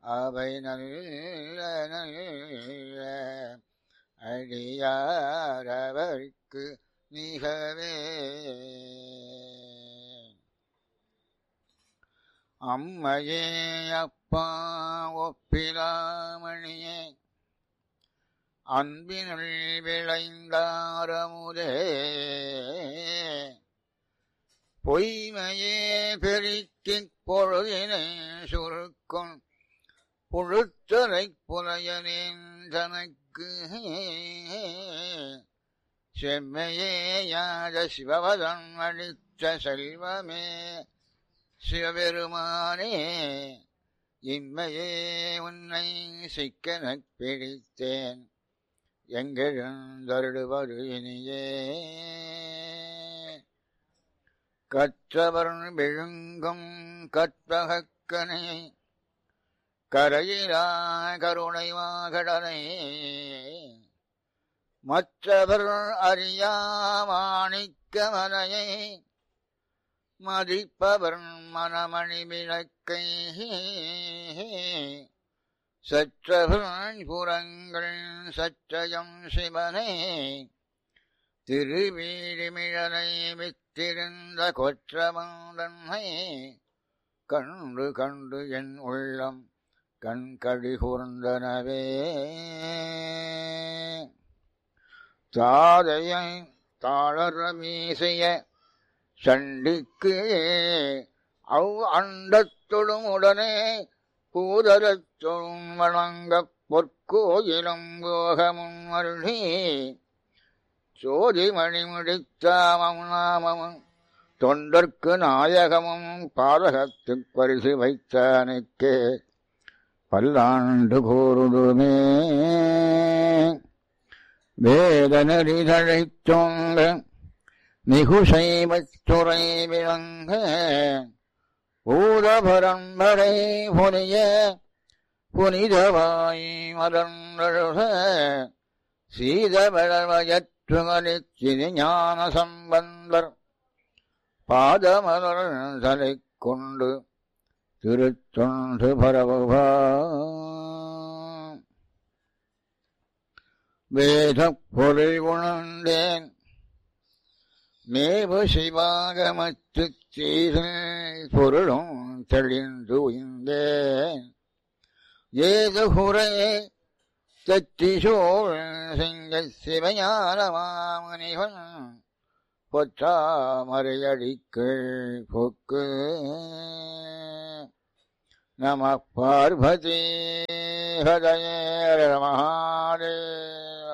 அவை நல்ல நல்ல அடியாரவர்க்கு மிகவே அம்மையே அப்பா ஒப்பிலாமணியே அன்பினுள் விளைந்தாரமுதே பொய்மையே பெருக்கிக் பொழுதினை சுருக்கும் புழுத்தரை புலையனேன் தனக்கு செம்மையே யாத சிவபதம் அளித்த செல்வமே சிவபெருமானே இம்மையே உன்னை சிக்கனப் பிடித்தேன் எங்கெழுந்தருடுவது இனியே கற்றவர் விழுங்கும் கற்பகக்கனை கரையிலா கருணை மாகடனை மற்றவர் அறியாமாணிக்கமனையை மதிப்பவர் மனமணி விளக்கை சற்றவன் புறங்கள் சற்றயம் சிவனை திருவீழிமிழலை வித்திருந்த கொற்றமந்தன்னை கண்டு கண்டு என் உள்ளம் கண்கடி கூர்ந்தனவே தாதையை தாளர மீசைய சண்டிக்கு அவ் அண்டத்தொடும் உடனே பூதரத்தொடும் வணங்கப் பொற்கோயிலும் போகமும் அருளி சோதி மணிமுடித்தாமம் நாமமும் தொண்டர்க்கு நாயகமும் பாதகத்துப் பரிசு வைத்தானுக்கே பல்லாண்டு கூறுதுமே வேதனரி தழைத்தோங்க மிகுசைவத்துறை விளங்க பூத பரம்பரை புனிய புனிதவாய் மலர்ந்தழுக சீதவளவயற்றுகளிச்சிறு ஞான சம்பந்தர் பாதமலர் தலை கொண்டு திருத்தொண்டு பரவுவா வேத பொருள் உணர்ந்தேன் மேவு சிவாகமத்து சீரல் பொருளும் தெளிந்து உய்ந்தேன் ஏது குறையே தத்திசோழ் சிங்க சிவஞான மாமுனிவன் பொற்றாமரையடிக்கள் பொக்கு நம பார்வதி ஹதயேர மகாதேவ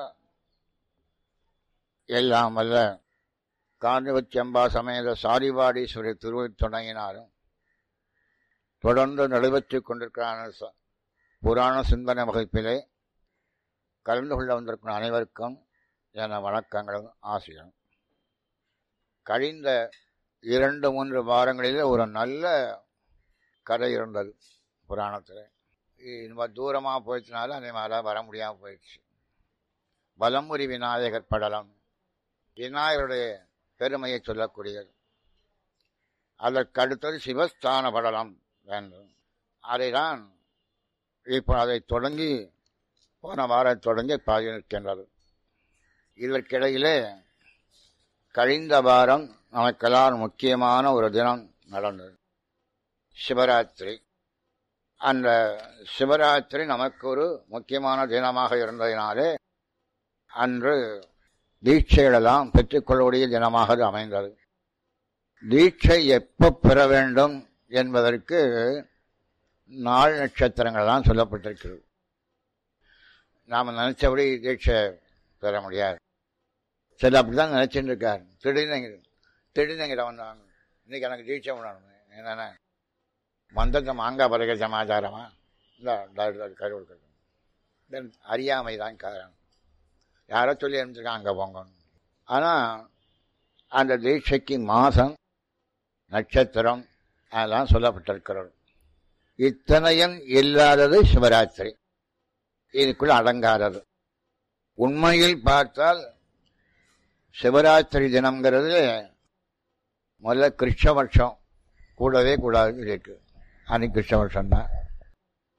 எல்லாம் வல்ல காந்திவச்சம்பா சமேத சாரிவாடீஸ்வரி திருவில் தொடங்கினாலும் தொடர்ந்து நடைபெற்றுக் கொண்டிருக்கிற புராண சிந்தனை வகுப்பிலே கலந்து கொள்ள வந்திருக்கும் அனைவருக்கும் என வணக்கங்களும் ஆசையும் கழிந்த இரண்டு மூன்று வாரங்களிலே ஒரு நல்ல கதை இருந்தது புராணத்தில் ரொம்ப தூரமாக போயிடுச்சுனால அதே மாதிரி வர முடியாமல் போயிடுச்சு வலம்புரி விநாயகர் படலம் விநாயகருடைய பெருமையை சொல்லக்கூடியது அதற்கு அடுத்தது சிவஸ்தான படலம் வேண்டும் அதைதான் இப்போ அதை தொடங்கி போன வாரம் தொடங்கி பாதி நிற்கின்றது இதற்கிடையிலே கழிந்த வாரம் நமக்கெல்லாம் முக்கியமான ஒரு தினம் நடந்தது சிவராத்திரி அந்த சிவராத்திரி நமக்கு ஒரு முக்கியமான தினமாக இருந்ததினாலே அன்று தீட்சைகளெல்லாம் பெற்றுக்கொள்ளக்கூடிய தினமாக அது அமைந்தது தீட்சை எப்போ பெற வேண்டும் என்பதற்கு நாள் நட்சத்திரங்கள் தான் சொல்லப்பட்டிருக்கிறது நாம் நினைச்சபடி தீட்சை பெற முடியாது சில அப்படிதான் நினைச்சுட்டு இருக்காரு திடீர்னு திடீர்னு வந்தாங்க இன்னைக்கு எனக்கு தீட்சை விடணும் என்னென்ன வந்தது மாங்காய் பறக்க சமாச்சாரமா இல்லை கருவல் தென் அறியாமை தான் காரணம் யாரோ சொல்லி அனுப்பிச்சிருக்காங்க அங்கே போங்கன்னு ஆனால் அந்த தீட்சைக்கு மாதம் நட்சத்திரம் அதெல்லாம் சொல்லப்பட்டிருக்கிறது இத்தனையும் இல்லாதது சிவராத்திரி இதுக்குள்ள அடங்காதது உண்மையில் பார்த்தால் சிவராத்திரி தினம்ங்கிறது முதல்ல கிருஷ்ண வருஷம் கூடவே கூடாது இருக்கு அன்னைக்கு கிருஷ்ண வருஷம் தான்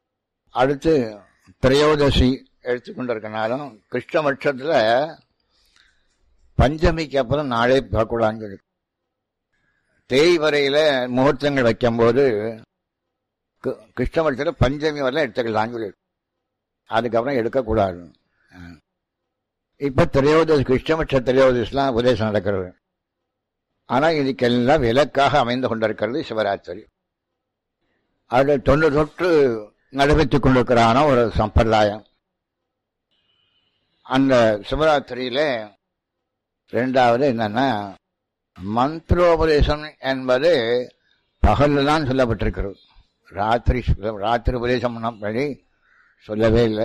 அடுத்து திரையோதசி எடுத்துக்கொண்டிருக்கனாலும் கிருஷ்ணபட்சத்தில் பஞ்சமிக்கு அப்புறம் நாளே பார்க்கக்கூடாதுன்னு சொல்லி தேய்வரையில் முகூர்த்தங்கள் வைக்கும்போது கு- கிருஷ்ணபட்சத்தில் பஞ்சமி வரலாம் எடுத்துக்கலாம்னு சொல்லி அதுக்கப்புறம் எடுக்கக்கூடாது இப்போ திரையோதசி கிருஷ்ணபட்ச திரையோதசிலாம் உபதேசம் நடக்கிறது ஆனால் இதுக்கெல்லாம் விலக்காக அமைந்து கொண்டிருக்கிறது சிவராத்திரி அது தொன்று தொட்டு நடைபெற்றுக் கொண்டிருக்கிறான ஒரு சம்பிரதாயம் அந்த சிவராத்திரியில ரெண்டாவது என்னன்னா மந்திரோபதேசம் என்பது பகல்ல தான் சொல்லப்பட்டிருக்கிறது ராத்திரி சொல்ல- ராத்திரி உபதேசம் பண்ணபடி சொல்லவே இல்லை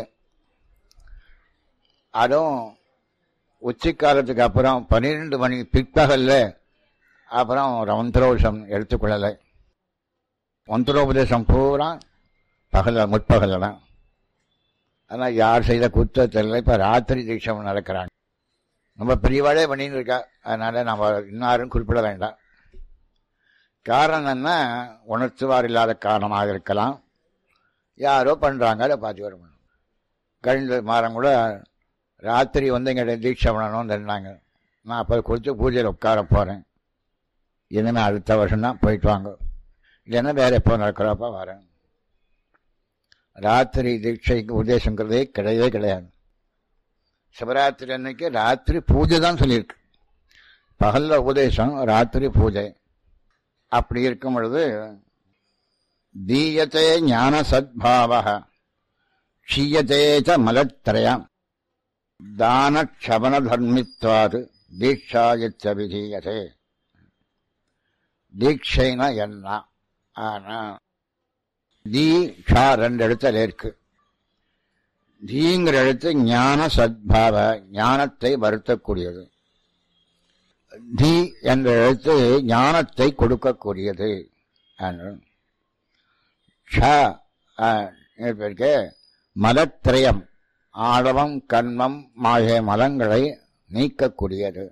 அதுவும் உச்சிக்காலத்துக்கு அப்புறம் பன்னிரெண்டு மணி பிற்பகல்ல அப்புறம் மந்திரோபதேசம் எடுத்துக்கொள்ளலை மந்திரோபதேசம் பூரா பகல முற்பகல்ல தான் ஆனால் யார் செய்த குற்றத்தில் இப்போ ராத்திரி தீட்சம் நடக்கிறாங்க நம்ம பெரியவாளே பண்ணின்னு இருக்கா அதனால நம்ம இன்னாரும் குறிப்பிட வேண்டாம் காரணம் என்ன உணர்த்துவார் இல்லாத காரணமாக இருக்கலாம் யாரோ பண்ணுறாங்க அதை பார்த்து வர முடியும் கழிந்த மாதம் கூட ராத்திரி வந்து எங்கிட்ட தீட்சை பண்ணணும்னு இருந்தாங்க நான் அப்போ குறித்து பூஜையில் உட்கார போகிறேன் இனிமேல் அடுத்த வருஷம் தான் போயிட்டு வாங்க இல்லைன்னா வேற எப்போ நடக்கிறப்ப வரேன் ராத்திரி தீட்சைக்கு உபதேசங்கிறதே கிடையவே கிடையாது சிவராத்திரி அன்னைக்கு ராத்திரி பூஜை தான் சொல்லியிருக்கு பகல்ல உபதேசம் ராத்திரி பூஜை அப்படி இருக்கும் பொழுது தீயத்தே ஞான சத்பாவ க்ஷீயத்தே ச மலத்ரயம் தான க்ஷபண தர்மித்வாது தீட்சாயச்ச விதீயதே தீட்சைனா என்ன ஆனா தீ ஷா ரெண்டு எழுத்துல இருக்கு தீங்கிற எழுத்து ஞான சத்பாவ ஞானத்தை வருத்தக்கூடியது தி என்ற எழுத்து ஞானத்தை கொடுக்கக்கூடியது இருக்கு மலத்திரயம் ஆடவம் கண்மம் ஆகிய மலங்களை நீக்கக்கூடியது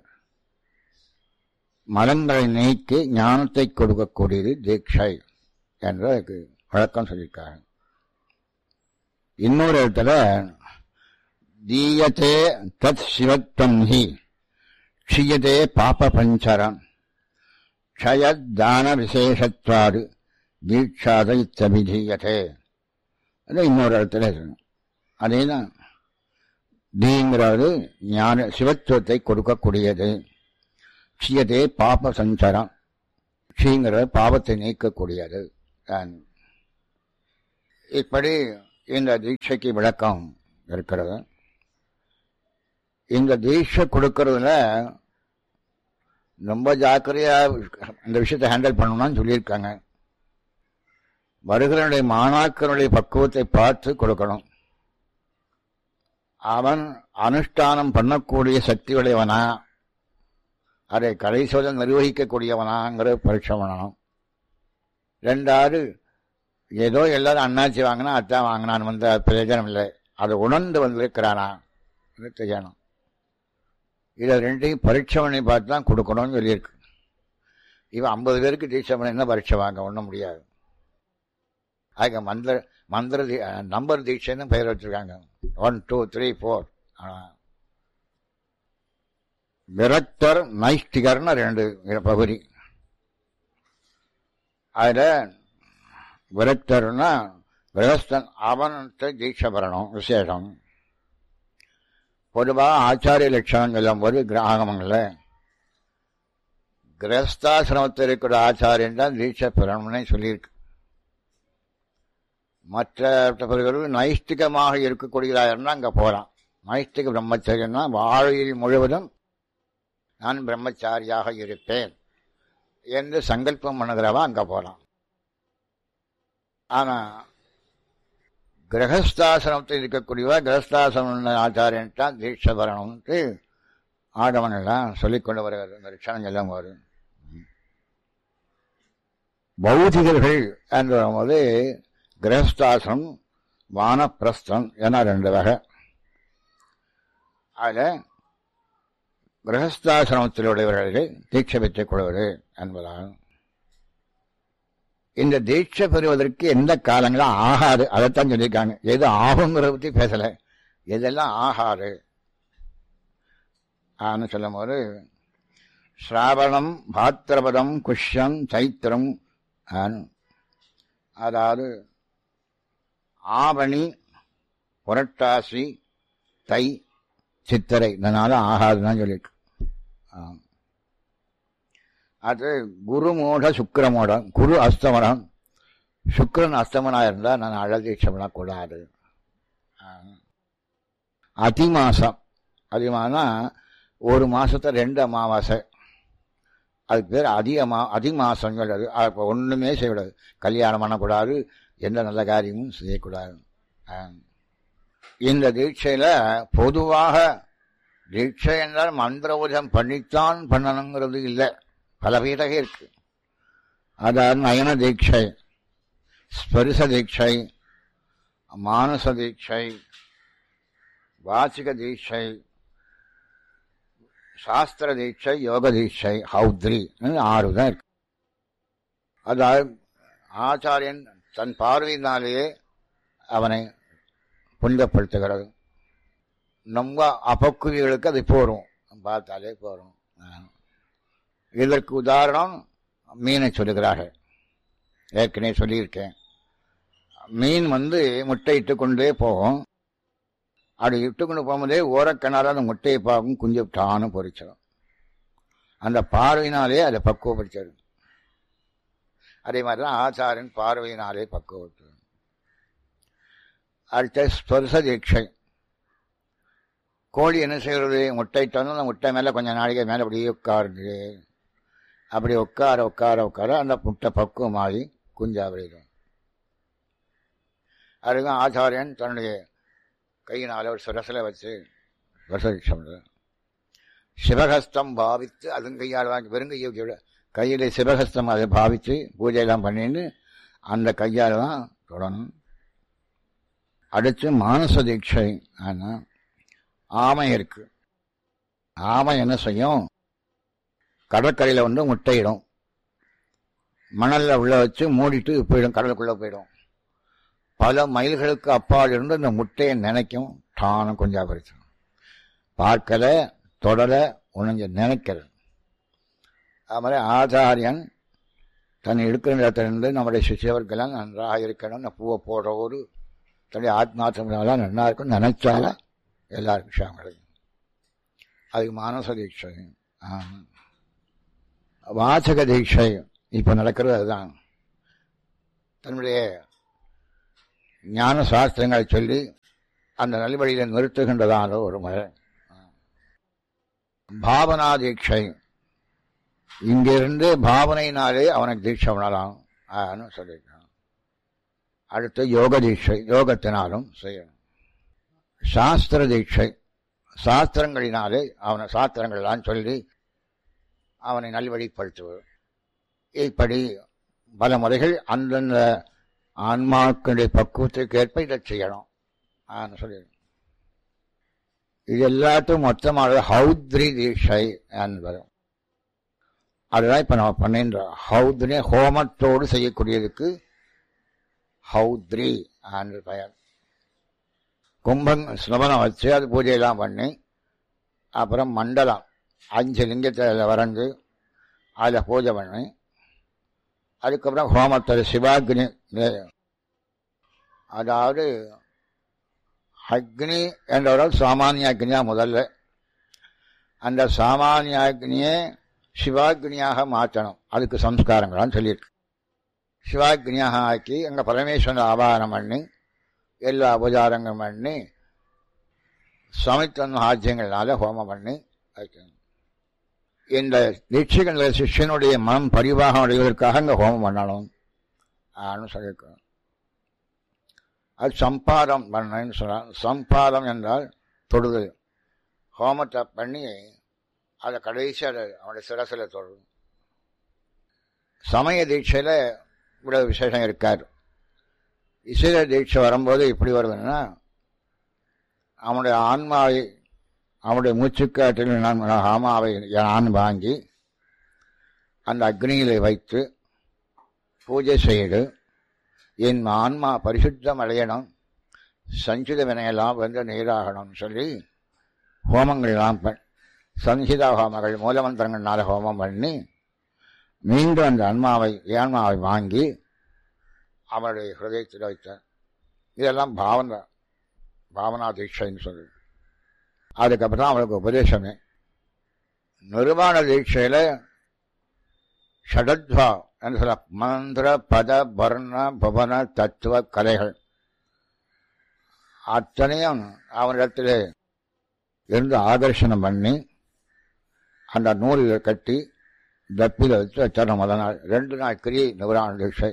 மலங்களை நீக்கி ஞானத்தை கொடுக்கக்கூடியது தீட்சை என்று அதுக்கு வழக்கம் சொல்லியிருக்காங்க இன்னொரு இடத்துல தீயத்தே தத் சிவத்வம் ஹி க்ஷியதே பாப பஞ்சரம் க்ஷயத்தான விசேஷத்வாது தீட்சாத இத்தபிதீயதே அது இன்னொரு இடத்துல இருக்கு அதேதான் தீங்கிறது ஞான சிவத்துவத்தை கொடுக்கக்கூடியது க்ஷியதே பாப சஞ்சரம் க்ஷிங்கிறது பாவத்தை நீக்கக்கூடியது தான் இப்படி இந்த தீட்சைக்கு விளக்கம் இருக்கிறது இந்த தீட்சை கொடுக்கறதுல ரொம்ப ஜாக்கிரதையா இந்த விஷயத்தை ஹேண்டில் பண்ணணும்னு சொல்லியிருக்காங்க வருகிறனுடைய மாணாக்கருடைய பக்குவத்தை பார்த்து கொடுக்கணும் அவன் அனுஷ்டானம் பண்ணக்கூடிய சக்தி உடையவனா அதை கடைசியில் நிர்வகிக்கக்கூடியவனாங்கிற பரீட்சை பண்ணணும் ரெண்டாவது ஏதோ எல்லாரும் அண்ணாச்சி வாங்கினா அத்தான் வாங்கினான்னு வந்து அது பிரயோஜனம் இல்லை அதை உணர்ந்து வந்திருக்கிறானா இது செய்யணும் இதை ரெண்டையும் பரீட்சை பண்ணி பார்த்து தான் கொடுக்கணும்னு சொல்லியிருக்கு இவன் ஐம்பது பேருக்கு தீட்சை பண்ணி என்ன பரீட்சை வாங்க ஒன்றும் முடியாது அதுக்கு மந்திர மந்திர தீ நம்பர் தீட்சைன்னு பெயர் வச்சிருக்காங்க ஒன் டூ த்ரீ ஃபோர் விரக்தர் நைஷ்டிகர்னு ரெண்டு பகுதி அதில் விரக்தர்னா கிரகஸ்தன் அவனத்தை தீட்சை பெறணும் விசேஷம் பொதுவாக ஆச்சாரிய லட்சணம் சொல்லும்போது கிராகமங்களில் கிரகஸ்தாசிரமத்தில் இருக்கிற ஆச்சாரியன் தான் தீட்சை பெறணும்னே சொல்லியிருக்கு மற்றவர்கள் நைஷ்டிகமாக இருக்கக்கூடியதாயிருந்தா அங்கே போகிறான் நைஷ்டிக பிரம்மச்சரியம்னா வாழ்வில் முழுவதும் நான் பிரம்மச்சாரியாக இருப்பேன் என்று சங்கல்பம் பண்ணுகிறவா அங்கே போகிறான் ஆனால் கிரகஸ்தாசிரமத்தில் இருக்கக்கூடியவா கிரகஸ்தாசிரம ஆச்சாரியன்ட்டா தீட்சை வரணும்ட்டு ஆடவனெல்லாம் சொல்லிக்கொண்டு வருகிறது இந்த லட்சணம் எல்லாம் வரும் பௌதிகர்கள் என்று வரும்போது கிரகஸ்தாசிரம் வானப்பிரஸ்தம் என ரெண்டு வகை அதில் கிரகஸ்தாசிரமத்தில் உடையவர்களுக்கு தீட்சை பெற்றுக் கொள்வது என்பதாகும் இந்த தீட்சை பெறுவதற்கு எந்த காலங்களும் ஆகாது அதைத்தான் சொல்லியிருக்காங்க எது ஆகுங்கிறத பத்தி பேசல எதெல்லாம் ஆகாது ஆன்னு சொல்லும் போது ஸ்ராவணம் பாத்திரபதம் குஷ்யம் சைத்திரம் ஆன்னு. அதாவது ஆவணி புரட்டாசி தை சித்திரை இதனால ஆகாதுன்னு சொல்லியிருக்கு ஆம். அது குருமூட சுக்கிரமூடம் குரு அஸ்தமனம் சுக்கிரன் அஸ்தமனா இருந்தா நான் அழதீட்சை பண்ணக்கூடாது ஆம். அதிமாசம் அதிமானா ஒரு மாசத்தை ரெண்டு அமாவாசை அதுக்கு பேர் அதிகமா அதிமாசம் சொல்றது அப்போ ஒண்ணுமே செய்யக்கூடாது கல்யாணம் பண்ணக்கூடாது எந்த நல்ல காரியமும் செய்யக்கூடாது ஆம். இந்த தீட்சையில பொதுவாக தீட்சை என்றால் மந்திர பண்ணித்தான் பண்ணணுங்கிறது இல்லை பல வீரக இருக்கு அதாவது நயன தீட்சை ஸ்பரிச தீட்சை மானச தீட்சை வாச்சிக தீட்சை சாஸ்திர தீட்சை யோக தீட்சை ஹௌத்ரி ஆறு தான் இருக்கு அதாவது ஆச்சாரியன் தன் பார்வையினாலேயே அவனை புனிதப்படுத்துகிறது நம்ம அபக்குவிகளுக்கு அது போரும் பார்த்தாலே போரும் இதற்கு உதாரணம் மீனை சொல்லுகிறார்கள் ஏற்கனவே சொல்லியிருக்கேன் மீன் வந்து முட்டை இட்டு கொண்டே போகும் அப்படி இட்டு கொண்டு போகும்போதே ஓரக்கணார அந்த முட்டையை பார்க்கும் குஞ்சு டான்னு பொறிச்சிடும் அந்த பார்வையினாலே அதை பக்குவப்படுத்தது அதே மாதிரி தான் ஆச்சாரன் பார்வையினாலே பக்குவப்படுத்து அடுத்த ஸ்பர்ச தீட்சை கோழி என்ன செய்யறது முட்டைட்டு அந்த முட்டை மேல கொஞ்சம் நாளைக்கு மேல அப்படியே உட்காருது அப்படி உட்கார உட்கார உட்கார அந்த முட்டை பக்குவமாகி குஞ்சா விளையிடும் அதுதான் ஆச்சாரியன் தன்னுடைய கையினால ஒரு சுரசலை வச்சு வருஷம் சிவகஸ்தம் பாவித்து அதுவும் கையால் வாங்கி வெறுங்கையை விட கையில சிவகஸ்தம் அதை பாவித்து பூஜையெல்லாம் பண்ணிட்டு அந்த கையால் தான் தொடணும் அடுத்து மானச தீட்சை ஆனா ஆமை இருக்கு ஆமை என்ன செய்யும் கடற்கரையில வந்து முட்டையிடும் மணல்ல உள்ள வச்சு மூடிட்டு போயிடும் கடலுக்குள்ள போயிடும் பல மைல்களுக்கு அப்பால் இருந்து அந்த முட்டையை நினைக்கும் டானும் கொஞ்சம் பறிச்சு பார்க்கல தொடர உணஞ்ச நினைக்கிறது அது மாதிரி ஆச்சாரியன் தன் எடுக்கிற இடத்திலிருந்து நம்முடைய சிஷியவர்களெல்லாம் நன்றாக இருக்கணும் பூவை போடுறவோடு தன்னுடைய ஆத்மாத்தமெல்லாம் நல்லா இருக்கும் நினைச்சால எல்லாருக்கும் விஷயம் கிடைக்கும் அதுக்கு மானச தீட்சை வாசக தீட்சை இப்ப நடக்கிறது அதுதான் தன்னுடைய ஞான சாஸ்திரங்களை சொல்லி அந்த நல்வழியில நிறுத்துகின்றதான ஒரு முறை பாவனா தீட்சை இங்கிருந்து பாவனையினாலே அவனுக்கு தீட்சை பண்ணலாம் சொல்லியிருக்கான் அடுத்து யோக தீட்சை யோகத்தினாலும் செய்யணும் சாஸ்திர தீட்சை சாஸ்திரங்களினாலே அவனை சாஸ்திரங்கள்லாம் சொல்லி அவனை நல்வழிப்படுத்துவது இப்படி பல முறைகள் அந்தந்த ஆன்மாக்களுடைய பக்குவத்துக்கு ஏற்ப இதை செய்யணும் சொல்லி இது எல்லாத்தையும் மொத்தமாக ஹௌத்ரி தீட்சை வரும் அதுதான் இப்ப நம்ம பண்ணின்ற ஹௌத்ரி ஹோமத்தோடு செய்யக்கூடியதுக்கு ஹௌத்ரி என்று பெயர் கும்பம் ஸ்லபனம் வச்சு அது பூஜையெல்லாம் பண்ணி அப்புறம் மண்டலம் அஞ்சு லிங்கத்தை அதில் வரைஞ்சு அதில் பூஜை பண்ணி அதுக்கப்புறம் ஹோமத்தில் சிவாக்னி அதாவது அக்னி என்றவர்கள் சாமானிய அக்னியா முதல்ல அந்த சாமானிய அக்னியை சிவாக்னியாக மாற்றணும் அதுக்கு சம்ஸ்காரங்களாம் சொல்லியிருக்கு சிவாக்னியாக ஆக்கி அங்கே பரமேஸ்வரன் ஆவாரணம் பண்ணி எல்லா உபச்சாரங்களும் பண்ணி சமைத்தன் ஆஜ்யங்கள்னால ஹோமம் பண்ணி வைக்கணும் இந்த தீட்சைகள் சிஷ்யனுடைய மனம் பரிவாகம் அடைவதற்காக அங்கே ஹோமம் பண்ணணும் ஆன்னு சொல்லியிருக்கோம் அது சம்பாதம் பண்ணன்னு சொன்னான் சம்பாதம் என்றால் தொடுதல் ஹோமத்தை பண்ணி அதை கடைசி அதை அவனுடைய சிரசில் தொடும் சமய தீட்சையில் இவ்வளவு விசேஷம் இருக்காது இசைய தீட்சை வரும்போது எப்படி வருதுன்னா அவனுடைய ஆன்மாவை அவனுடைய மூச்சுக்காற்றில் நான் ஆமாவை நான் வாங்கி அந்த அக்னியிலே வைத்து பூஜை செய்து என் ஆன்மா பரிசுத்தம் அடையணும் சஞ்சித வினையெல்லாம் வந்து நீராகணும்னு சொல்லி ஹோமங்கள்லாம் பண் சஞ்சிதா ஹோமங்கள் மூலமந்திரங்கள்னால ஹோமம் பண்ணி மீண்டும் அந்த ஆன்மாவை ஆன்மாவை வாங்கி அவருடைய ஹிருதயத்தில் வைத்தார் இதெல்லாம் பாவனை பாவனா தீட்சைன்னு சொல்லு அதுக்கப்புறம் அவளுக்கு உபதேசமே நிர்வாண தீட்சையில் ஷடத்வா என்று சொல்ல மந்திர பத வர்ண புவன தத்துவ கலைகள் அத்தனையும் அவனிடத்தில் இருந்து ஆகர்ஷணம் பண்ணி அந்த நூலில் கட்டி தப்பில் வச்சு வச்சார் முதல் நாள் ரெண்டு நாள் கிரியை நிவரான தீட்சை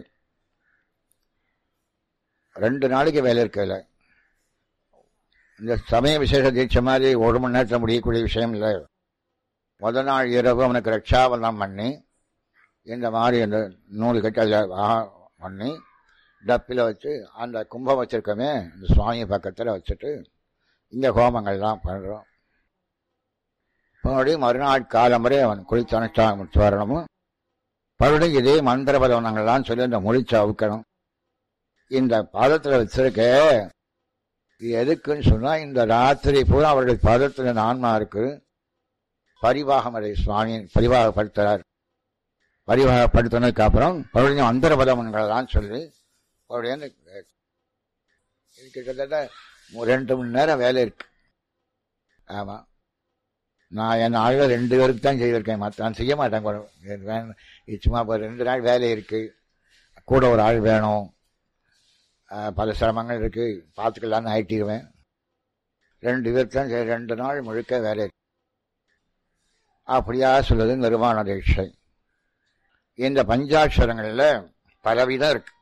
ரெண்டு நாளைக்கு வேலை இருக்கல இந்த சமய விசேஷ தீட்சை மாதிரி ஒரு மணி நேரத்தில் முடியக்கூடிய விஷயம் இல்லை முதல் நாள் இரவு அவனுக்கு ரட்சாவலம் பண்ணி இந்த மாதிரி அந்த நூல் கட்டி அதில் பண்ணி டப்பில் வச்சு அந்த கும்பம் வச்சிருக்கோமே இந்த சுவாமி பக்கத்தில் வச்சுட்டு இங்கே ஹோமங்கள்லாம் பண்ணுறோம் மறுபடியும் மறுநாள் காலம் வரை அவன் குளித்து அனுஷ்டானம் வரணும் மறுபடியும் இதே மந்திர பதவனங்கள்லாம் சொல்லி அந்த முடிச்சு அவுக்கணும் இந்த பாதத்தில் வச்சிருக்க இது எதுக்குன்னு சொன்னால் இந்த ராத்திரி பூரா அவருடைய பாதத்தில் இந்த ஆன்மா இருக்கு பரிவாகம் அதை சுவாமி பரிவாகப்படுத்துறார் பரிவாகப்படுத்தினதுக்கு அப்புறம் மறுபடியும் அந்தர பதவன்கள்லாம் சொல்லி மறுபடியும் இது கிட்டத்தட்ட ரெண்டு மணி நேரம் வேலை இருக்கு ஆமாம் நான் என் ஆளுகள் ரெண்டு பேருக்கு தான் செய்திருக்கேன் மற்ற நான் செய்ய மாட்டேன் சும்மா இப்போ ரெண்டு நாள் வேலை இருக்கு கூட ஒரு ஆள் வேணும் பல சிரமங்கள் இருக்கு பார்த்துக்கலான்னு ஆயிட்டிருவேன் ரெண்டு பேருக்கு தான் ரெண்டு நாள் முழுக்க வேலை இருக்கு அப்படியா சொல்லுது நிர்வாண தீட்சை இந்த பஞ்சாட்சரங்களில் பலவிதம் இருக்கு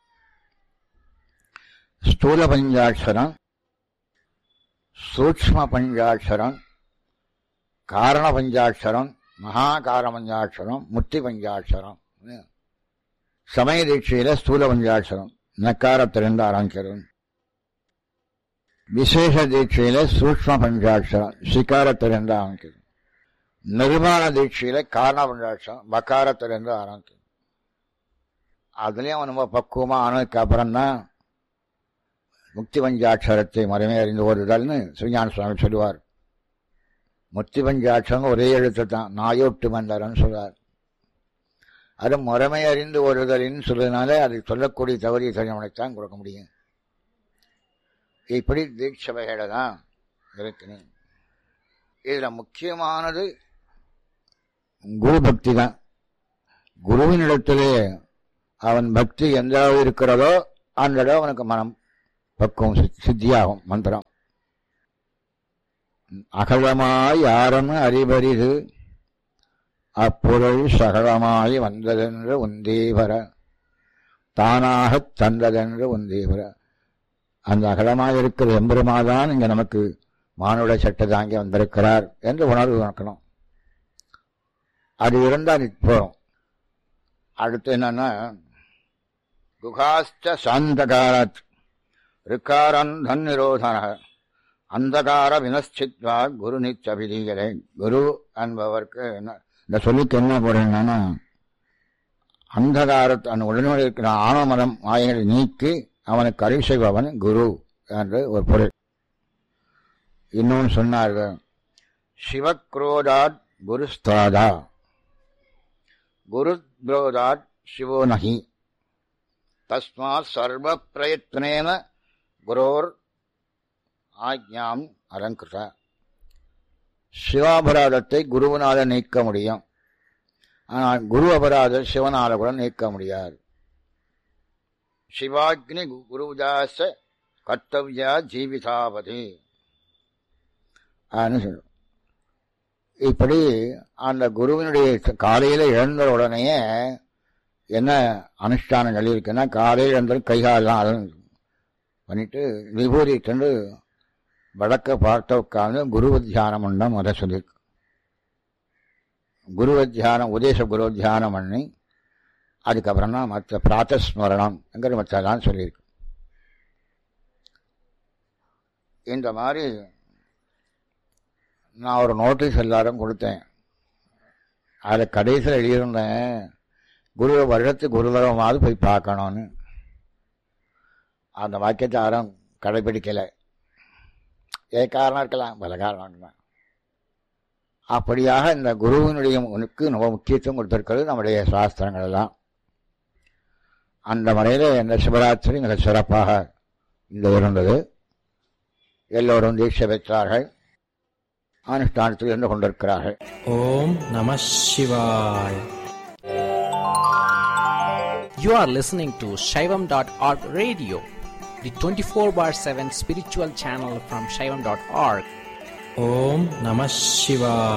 ஸ்தூல பஞ்சாட்சரம் சூக்ம பஞ்சாட்சரம் காரண பஞ்சாட்சரம் மகாகார பஞ்சாட்சரம் முத்தி பஞ்சாட்சரம் சமய தீட்சையில ஸ்தூல பஞ்சாட்சரம் நக்காரத்திலிருந்து ஆரம்பிக்கிறது விசேஷ தீட்சையில சூக்ம பஞ்சாட்சரம் சிகாரத்திலிருந்து ஆரம்பிக்கிறது நிர்மாண தீட்சையில காரண பஞ்சாட்சரம் பக்காரத்திலிருந்து ஆரம்பிக்கிறது அதுலயும் நம்ம பக்குவமா ஆனதுக்கு அப்புறம் தான் முக்தி பஞ்சாட்சரத்தை மரமே அறிந்து ஓடுதல்னு சுஞான சுவாமி சொல்லுவார் முக்தி பஞ்சாட்சரம் ஒரே எழுத்து தான் நாயோட்டு மந்தரன்னு சொல்றார் அது முறைமை அறிந்து ஓடுதலின்னு சொல்றதுனால அது சொல்லக்கூடிய தவறிய தெரிஞ்சவனைத்தான் கொடுக்க முடியும் இப்படி தீட்சபைகளை தான் இருக்கணும் இதுல முக்கியமானது குரு பக்தி தான் குருவினிடத்திலே அவன் பக்தி எந்த அளவு இருக்கிறதோ அந்த இடம் அவனுக்கு மனம் பக்குவம் சித்தியாகும் மந்திரம் அகலமாய் யாரும் அறிவரிது அப்பொருள் சகலமாய் வந்ததென்று உந்தீவர தானாகத் தந்ததென்று உந்தீவர அந்த அகலமாய் இருக்கிற எம்பெருமாதான் இங்க நமக்கு மானுட சட்டை தாங்கி வந்திருக்கிறார் என்று உணர்வு வைக்கணும் அது இருந்தால் போகும் அடுத்து என்னன்னா குகாஸ்ட சாந்தகாரத் ரிக்காரன் தன் நிரோதன அந்தகார வினச்சித்வா குரு நிச்சபிதீகரை குரு என்பவருக்கு என்ன இந்த சொல்லிக்கு என்ன பொருள்னா அந்தகாரத் அந்த உடனே இருக்கிற ஆணவமரம் மாயங்களை நீக்கி அவனுக்கு அறிவு செய்பவன் குரு என்று ஒரு பொருள் இன்னொன்று சொன்னார்கள் சிவக்ரோதாத் குருஸ்தாதா குரு குரோதாத் சிவோ நகி தஸ்மாத் சர்வ பிரயத்னேன குரோர் ஆக்ஞாம் அலங்கிருத சிவாபராதத்தை குருவனால நீக்க முடியும் ஆனால் குரு அபராதம் சிவனால கூட நீக்க முடியாது சிவாக்னி குருதாச கர்த்தவியா ஜீவிதாபதி சொல்லும் இப்படி அந்த குருவினுடைய காலையில எழுந்த உடனேயே என்ன அனுஷ்டானங்கள் இருக்குன்னா காலையில் எழுந்த கைகாலெல்லாம் அலங்கு பண்ணிட்டு விபூதி கண்டு வடக்க பார்த்த உட்கார்ந்து குருவ தியானம் பண்ண முத சொல்லியிருக்கு குருவ தியானம் உதேச குரு தியானம் பண்ணி அதுக்கப்புறம் தான் மற்ற பிராத்தஸ்மரணம்ங்கிற மற்றெல்லாம் சொல்லியிருக்கு இந்த மாதிரி நான் ஒரு நோட்டீஸ் எல்லாரும் கொடுத்தேன் அதில் கடைசியில் எழுதியிருந்தேன் குரு வருடத்துக்கு ஒரு தடவையாவது போய் பார்க்கணும்னு அந்த வாக்கியத்தை யாரும் கடைபிடிக்கலை ஏ காரணம் இருக்கலாம் பல காரணம் இருக்கலாம் அப்படியாக இந்த குருவினுடைய உனக்கு ரொம்ப முக்கியத்துவம் கொடுத்திருக்கிறது நம்முடைய சாஸ்திரங்கள் எல்லாம் அந்த முறையில் இந்த சிவராத்திரி மிக சிறப்பாக இந்த இருந்தது எல்லோரும் தீட்சை பெற்றார்கள் அனுஷ்டானத்தில் இருந்து கொண்டிருக்கிறார்கள் ஓம் நம சிவாய You are listening to Shaivam.org radio, the 24 bar 7 spiritual channel from Shaivam.org. ஓம் நம சிவாய